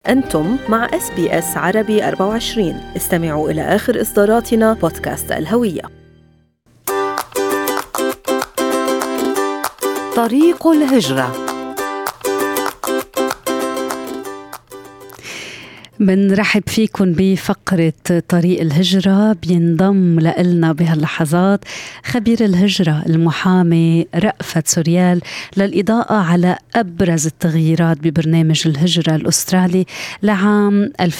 أنتم مع اس بي اس عربي 24 استمعوا إلى آخر إصداراتنا بودكاست الهوية طريق الهجره بنرحب فيكم بفقرة طريق الهجرة بينضم لنا بهاللحظات خبير الهجرة المحامي رأفت سوريال للإضاءة على أبرز التغييرات ببرنامج الهجرة الأسترالي لعام 2021-2022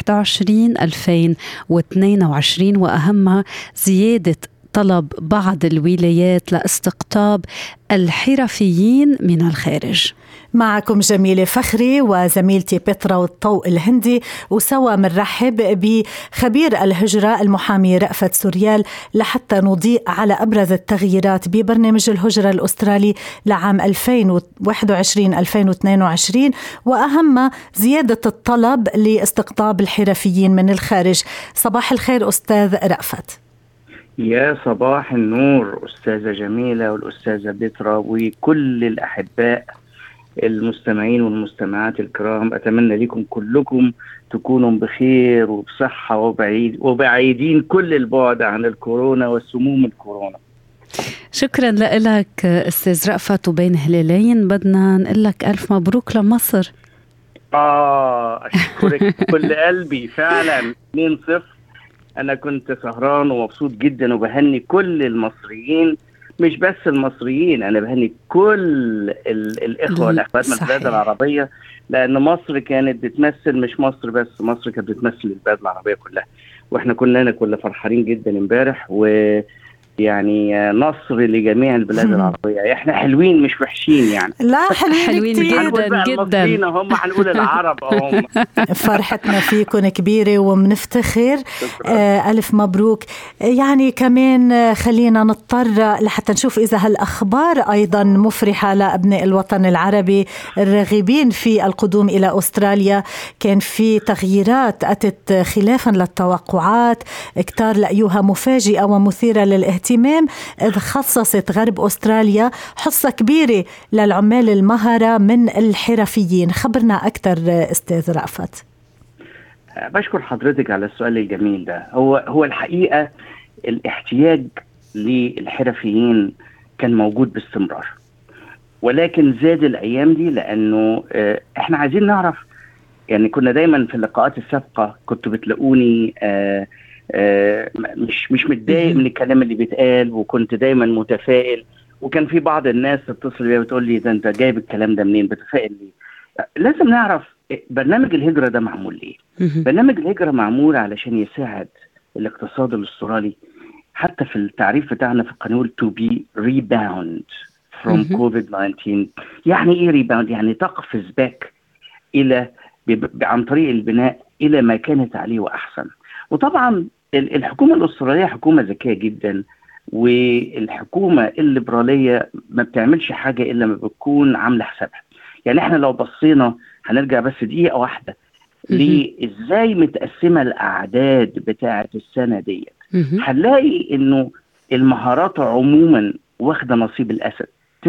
وأهمها زيادة طلب بعض الولايات لاستقطاب الحرفيين من الخارج معكم جميلة فخري وزميلتي بترا والطوء الهندي وسوا منرحب بخبير الهجرة المحامي رأفت سوريال لحتى نضيء على أبرز التغييرات ببرنامج الهجرة الأسترالي لعام 2021-2022 وأهم زيادة الطلب لاستقطاب الحرفيين من الخارج صباح الخير أستاذ رأفت يا صباح النور أستاذة جميلة والأستاذة بترا وكل الأحباء المستمعين والمستمعات الكرام أتمنى لكم كلكم تكونوا بخير وبصحة وبعيد وبعيدين كل البعد عن الكورونا والسموم الكورونا شكرا لك استاذ رأفت وبين هلالين بدنا نقول لك الف مبروك لمصر اه اشكرك كل قلبي فعلا 2 0 انا كنت سهران ومبسوط جدا وبهني كل المصريين مش بس المصريين انا بهني كل الاخوه والاخوات من البلاد العربيه لان مصر كانت بتمثل مش مصر بس مصر كانت بتمثل البلاد العربيه كلها واحنا كلنا كنا فرحانين جدا امبارح و يعني نصر لجميع البلاد العربية احنا حلوين مش وحشين يعني لا حلوين, حلوين جدا جدا هم هنقول العرب هم فرحتنا فيكم كبيرة وبنفتخر آه ألف مبروك يعني كمان خلينا نضطر لحتى نشوف إذا هالأخبار أيضا مفرحة لأبناء الوطن العربي الراغبين في القدوم إلى أستراليا كان في تغييرات أتت خلافا للتوقعات كتار لأيوها مفاجئة ومثيرة للاهتمام الاهتمام خصصت غرب أستراليا حصة كبيرة للعمال المهرة من الحرفيين خبرنا أكثر أستاذ رأفت بشكر حضرتك على السؤال الجميل ده هو هو الحقيقة الاحتياج للحرفيين كان موجود باستمرار ولكن زاد الايام دي لانه آه، احنا عايزين نعرف يعني كنا دايما في اللقاءات السابقه كنتوا بتلاقوني آه آه، مش مش متضايق من الكلام اللي بيتقال وكنت دايما متفائل وكان في بعض الناس تتصل بيا وتقول لي ده انت جايب الكلام ده منين بتفائل ليه لازم نعرف برنامج الهجره ده معمول ليه برنامج الهجره معمول علشان يساعد الاقتصاد الاسترالي حتى في التعريف بتاعنا في القانون تو بي ريباوند فروم كوفيد 19 يعني ايه ريباوند يعني تقفز باك الى عن طريق البناء الى ما كانت عليه واحسن وطبعا الحكومه الاستراليه حكومه ذكيه جدا والحكومه الليبراليه ما بتعملش حاجه الا ما بتكون عامله حسابها يعني احنا لو بصينا هنرجع بس دقيقه واحده لازاي متقسمه الاعداد بتاعه السنه ديت هنلاقي انه المهارات عموما واخده نصيب الاسد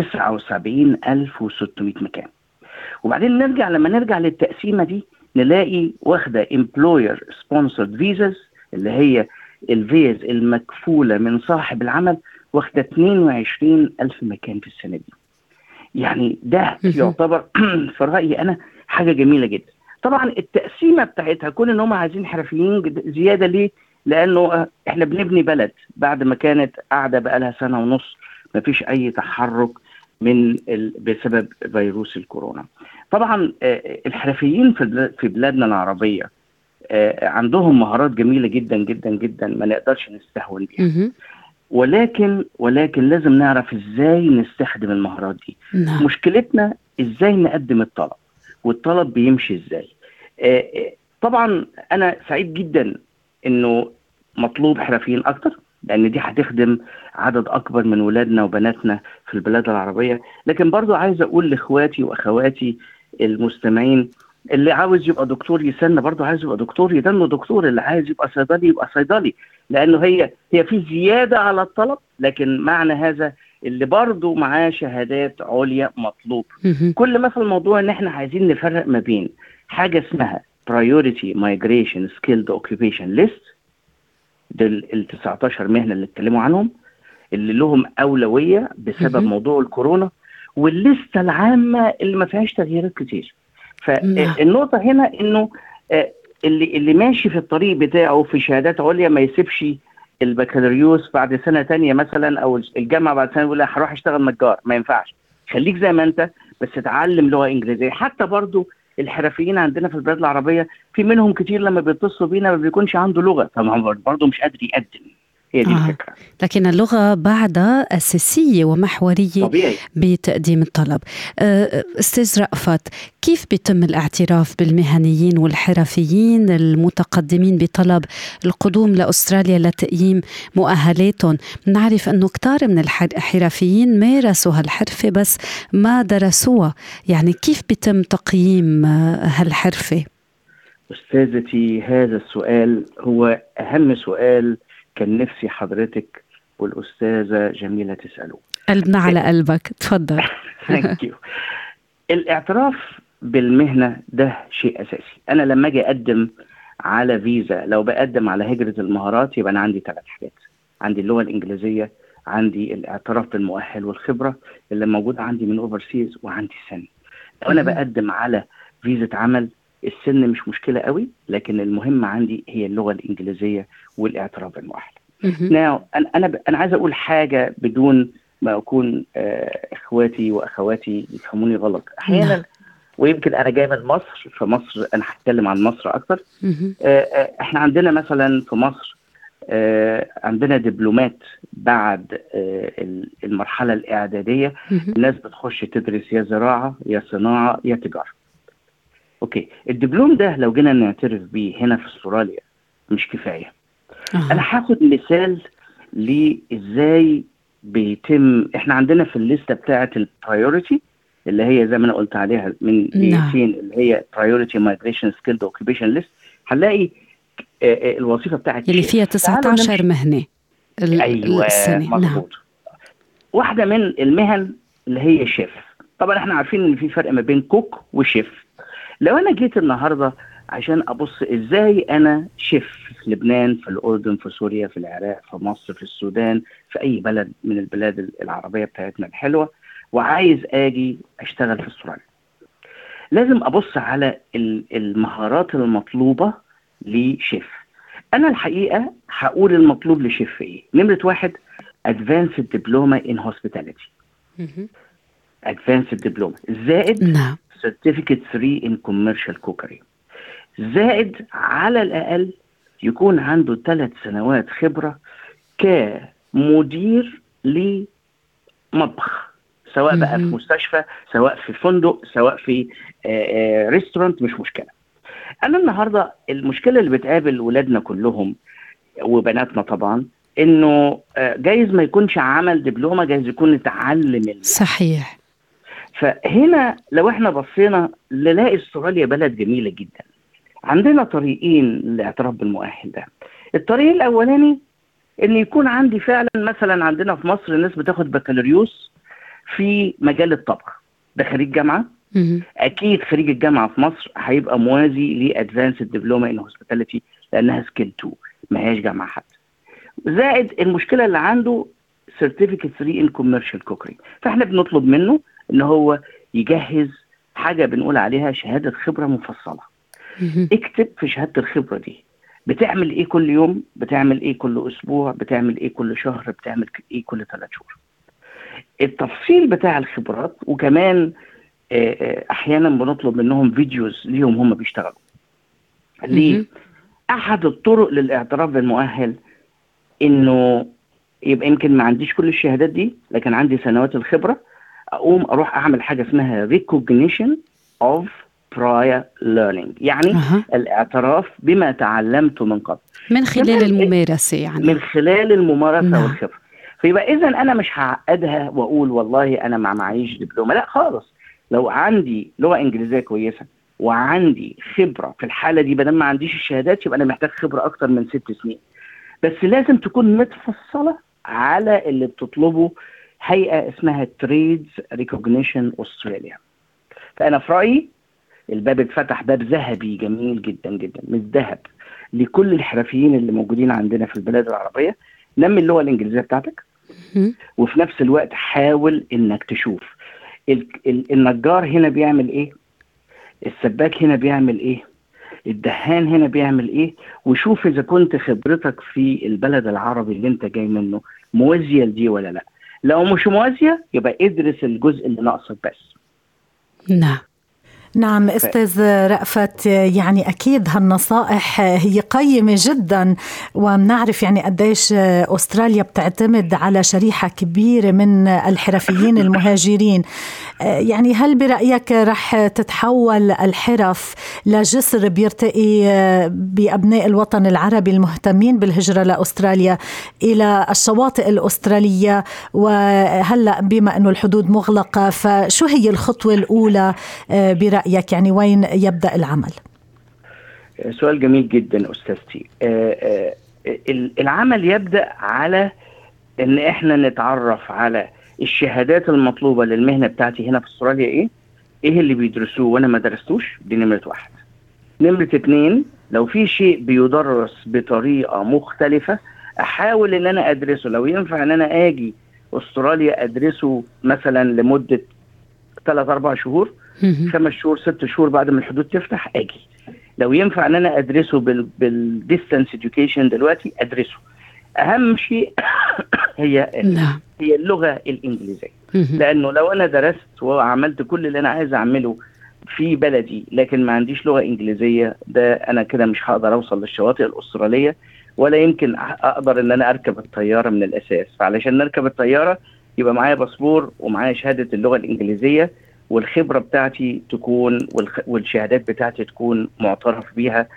79600 مكان وبعدين نرجع لما نرجع للتقسيمه دي نلاقي واخده امبلوير سبونسرد فيزاز اللي هي الفيز المكفوله من صاحب العمل واخده 22 الف مكان في السنه دي يعني ده يعتبر في رايي انا حاجه جميله جدا طبعا التقسيمه بتاعتها كون ان هم عايزين حرفيين زياده ليه لانه احنا بنبني بلد بعد ما كانت قاعده بقى لها سنه ونص ما فيش اي تحرك من ال... بسبب فيروس الكورونا طبعا آه، الحرفيين في بلادنا العربيه آه، عندهم مهارات جميله جدا جدا جدا ما نقدرش نستهون بيها ولكن ولكن لازم نعرف ازاي نستخدم المهارات دي نعم. مشكلتنا ازاي نقدم الطلب والطلب بيمشي ازاي آه، طبعا انا سعيد جدا انه مطلوب حرفيين اكتر لان دي هتخدم عدد اكبر من ولادنا وبناتنا في البلاد العربيه لكن برضو عايز اقول لاخواتي واخواتي المستمعين اللي عاوز يبقى دكتور يستنى برضه عايز يبقى دكتور يدنه دكتور اللي عايز يبقى صيدلي يبقى صيدلي لانه هي هي في زياده على الطلب لكن معنى هذا اللي برضه معاه شهادات عليا مطلوب كل ما في الموضوع ان احنا عايزين نفرق ما بين حاجه اسمها priority migration skilled occupation list دول ال 19 مهنه اللي اتكلموا عنهم اللي لهم اولويه بسبب مهم. موضوع الكورونا واللسته العامه اللي ما فيهاش تغييرات كتير فالنقطه هنا انه آه، اللي اللي ماشي في الطريق بتاعه في شهادات عليا ما يسيبش البكالوريوس بعد سنه تانية مثلا او الجامعه بعد سنه يقول لا هروح اشتغل نجار ما ينفعش خليك زي ما انت بس اتعلم لغه انجليزيه حتى برضو الحرفيين عندنا في البلاد العربيه في منهم كتير لما بيتصلوا بينا ما بيكونش عنده لغه فما برضه مش قادر يقدم هي دي آه. الفكره لكن اللغة بعدها أساسية ومحورية طبيعي بتقديم الطلب أه، أستاذ رأفت كيف بيتم الاعتراف بالمهنيين والحرفيين المتقدمين بطلب القدوم لأستراليا لتقييم مؤهلاتهم نعرف أنه كتار من الح- الحرفيين مارسوا هالحرفة بس ما درسوها يعني كيف بيتم تقييم آه، هالحرفة استاذتي هذا السؤال هو اهم سؤال كان نفسي حضرتك والاستاذه جميله تسالوه قلبنا على قلبك تفضل ثانك يو الاعتراف بالمهنه ده شيء اساسي انا لما اجي اقدم على فيزا لو بقدم على هجره المهارات يبقى انا عندي ثلاث حاجات عندي اللغه الانجليزيه عندي الاعتراف بالمؤهل والخبره اللي موجوده عندي من اوفرسيز وعندي السن لو انا مهم. بقدم على فيزا عمل السن مش مشكله قوي لكن المهم عندي هي اللغه الانجليزيه والاعتراف بالمؤهل مهم. ناو انا انا ب- انا عايز اقول حاجه بدون ما اكون آه، اخواتي واخواتي يفهموني غلط نعم. احيانا ويمكن انا جاي من مصر فمصر انا هتكلم عن مصر اكتر مهم. آه، آه، احنا عندنا مثلا في مصر آه، عندنا دبلومات بعد آه، ال- المرحله الاعداديه مهم. الناس بتخش تدرس يا زراعه يا صناعه يا تجاره اوكي الدبلوم ده لو جينا نعترف بيه هنا في استراليا مش كفايه انا آه. هاخد مثال لازاي بيتم احنا عندنا في الليسته بتاعه البرايورتي اللي هي زي ما انا قلت عليها من نعم. دقيقتين اللي هي برايورتي مايجريشن سكيلد اوكيبيشن ليست هنلاقي آه، آه، الوظيفه بتاعت يلي شيف. فيها تعالوا 19 نمشي. مهنة ال- ايوه السنة نعم مظبوط واحده من المهن اللي هي شيف طبعا احنا عارفين ان في فرق ما بين كوك وشيف لو انا جيت النهارده عشان ابص ازاي انا شيف في لبنان في الاردن في سوريا في العراق في مصر في السودان في اي بلد من البلاد العربيه بتاعتنا الحلوه وعايز اجي اشتغل في استراليا لازم ابص على ال- المهارات المطلوبه لشيف انا الحقيقه هقول المطلوب لشيف ايه نمره واحد advanced diploma in hospitality مهم. advanced diploma زائد نعم certificate 3 in commercial cookery زائد على الأقل يكون عنده ثلاث سنوات خبرة كمدير لمطبخ سواء بقى في مهم. مستشفى سواء في فندق سواء في ريستورانت مش مشكلة أنا النهاردة المشكلة اللي بتقابل ولادنا كلهم وبناتنا طبعا انه آه، جايز ما يكونش عمل دبلومه جايز يكون اتعلم ال- صحيح فهنا لو احنا بصينا نلاقي استراليا بلد جميله جدا عندنا طريقين للاعتراف بالمؤهل ده الطريق الاولاني ان يكون عندي فعلا مثلا عندنا في مصر الناس بتاخد بكالوريوس في مجال الطبخ ده خريج جامعه مهم. اكيد خريج الجامعه في مصر هيبقى موازي لادفانسد دبلوما ان هوسبيتاليتي لانها سكيل 2 ما هياش جامعه حد زائد المشكله اللي عنده سيرتيفيكت 3 ان كوميرشال كوكري فاحنا بنطلب منه ان هو يجهز حاجه بنقول عليها شهاده خبره مفصله مهم. اكتب في شهاده الخبره دي بتعمل ايه كل يوم بتعمل ايه كل اسبوع بتعمل ايه كل شهر بتعمل ايه كل ثلاث شهور التفصيل بتاع الخبرات وكمان آه، آه، احيانا بنطلب منهم فيديوز ليهم هم بيشتغلوا ليه مهم. احد الطرق للاعتراف بالمؤهل انه يبقى يمكن ما عنديش كل الشهادات دي لكن عندي سنوات الخبره اقوم اروح اعمل حاجه اسمها recognition of prior learning يعني أها. الاعتراف بما تعلمته من قبل من خلال كمان- الممارسة يعني من خلال الممارسه نعم. والخبره فيبقى اذا انا مش هعقدها واقول والله انا ما معيش دبلومه لا خالص لو عندي لغه انجليزيه كويسه وعندي خبره في الحاله دي بدل ما عنديش الشهادات يبقى انا محتاج خبره اكتر من ست سنين بس لازم تكون متفصله على اللي بتطلبه هيئه اسمها تريدز ريكوجنيشن استراليا فانا في رايي الباب اتفتح باب ذهبي جميل جدا جدا من الذهب لكل الحرفيين اللي موجودين عندنا في البلاد العربيه نمي اللغه الانجليزيه بتاعتك وفي نفس الوقت حاول انك تشوف النجار هنا بيعمل ايه السباك هنا بيعمل ايه الدهان هنا بيعمل ايه وشوف اذا كنت خبرتك في البلد العربي اللي انت جاي منه موازيه لدي ولا لا لو مش موازيه يبقى ادرس الجزء اللي ناقصك بس نعم نعم استاذ رأفت يعني اكيد هالنصائح هي قيمه جدا وبنعرف يعني قديش استراليا بتعتمد على شريحه كبيره من الحرفيين المهاجرين يعني هل برايك رح تتحول الحرف لجسر بيرتقي بابناء الوطن العربي المهتمين بالهجره لاستراليا الى الشواطئ الاستراليه وهلا بما انه الحدود مغلقه فشو هي الخطوه الاولى برايك رأيك يعني وين يبدأ العمل؟ سؤال جميل جدا أستاذتي العمل يبدأ على ان احنا نتعرف على الشهادات المطلوبة للمهنة بتاعتي هنا في استراليا ايه ايه اللي بيدرسوه وانا ما درستوش دي نمرة واحد نمرة اتنين لو في شيء بيدرس بطريقة مختلفة احاول ان انا ادرسه لو ينفع ان انا اجي استراليا ادرسه مثلا لمدة ثلاث اربع شهور خمس شهور ست شهور بعد ما الحدود تفتح اجي لو ينفع ان انا ادرسه بالديستانس اديوكيشن دلوقتي ادرسه اهم شيء هي نعم. هي اللغه الانجليزيه لانه لو انا درست وعملت كل اللي انا عايز اعمله في بلدي لكن ما عنديش لغه انجليزيه ده انا كده مش هقدر اوصل للشواطئ الاستراليه ولا يمكن اقدر ان انا اركب الطياره من الاساس فعلشان نركب الطياره يبقى معايا باسبور ومعايا شهاده اللغه الانجليزيه والخبره بتاعتي تكون والشهادات بتاعتي تكون معترف بيها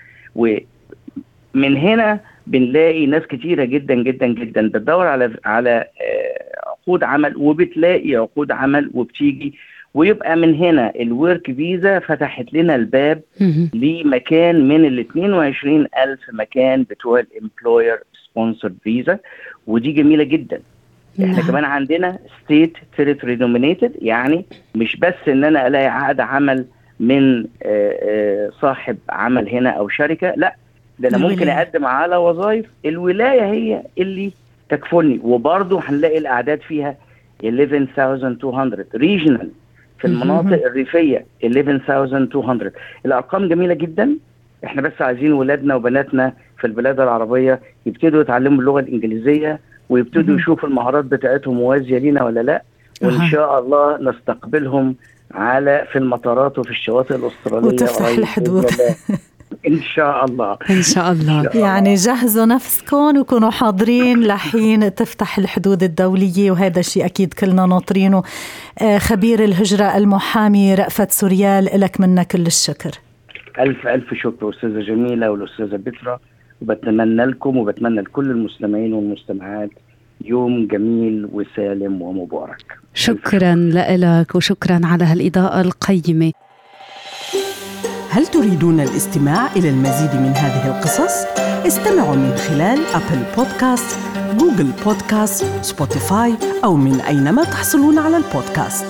ومن هنا بنلاقي ناس كتيره جدا جدا جدا بتدور على على عقود عمل وبتلاقي عقود عمل وبتيجي ويبقى من هنا الورك فيزا فتحت لنا الباب لمكان من ال 22 ألف مكان بتوع الامبلوير سبونسر فيزا ودي جميله جدا احنا نعم. كمان عندنا ستيت تيريتوري دومينيتد يعني مش بس ان انا الاقي عقد عمل من آه، آه، صاحب عمل هنا او شركه لا ده انا ممكن الولاية. اقدم على وظائف الولايه هي اللي تكفلني وبرضه هنلاقي الاعداد فيها 11200 ريجنال في المناطق الريفيه 11200 الارقام جميله جدا احنا بس عايزين ولادنا وبناتنا في البلاد العربيه يبتدوا يتعلموا اللغه الانجليزيه ويبتدوا يشوفوا المهارات بتاعتهم موازيه لينا ولا لا وان أها. شاء الله نستقبلهم على في المطارات وفي الشواطئ الاستراليه وتفتح قريب الحدود. بإذن الله. ان شاء الله ان شاء الله يعني جهزوا نفسكم وكونوا حاضرين لحين تفتح الحدود الدولية وهذا الشيء أكيد كلنا ناطرينه آه، خبير الهجرة المحامي رأفت سوريال لك منا كل الشكر الف الف شكر استاذه جميله والاستاذه بترا وبتمنى لكم وبتمنى لكل المستمعين والمستمعات يوم جميل وسالم ومبارك شكرا لك وشكرا على هالإضاءة القيمة هل تريدون الاستماع إلى المزيد من هذه القصص؟ استمعوا من خلال أبل بودكاست، جوجل بودكاست، سبوتيفاي أو من أينما تحصلون على البودكاست